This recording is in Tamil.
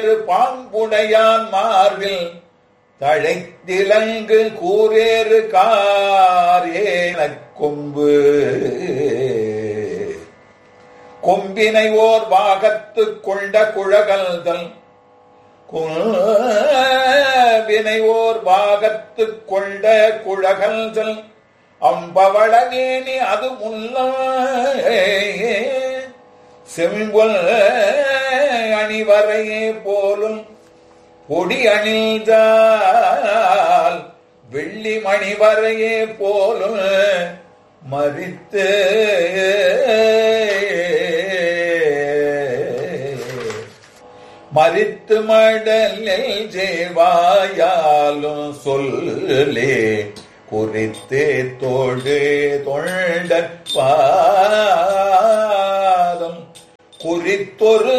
பாம்புடையான் மார்பில் தழைத்திலங்கு கூரேறு காரேனக் கொம்பு கொம்பினை ஓர் பாகத்து கொண்ட குழகல்தல் கொம்பினை ஓர் பாகத்து கொண்ட குழகல்தல் அம்பவளவேணி அது முல்ல செம்பொல் அணிவரையே போலும் பொடி அணிந்தால் வெள்ளி மணிவரையே போலும் மறித்து மறித்து மடலில் ஜேவாயாலும் சொல்லே குறித்தே தோடு தொண்ட பாதம் குறித்தொரு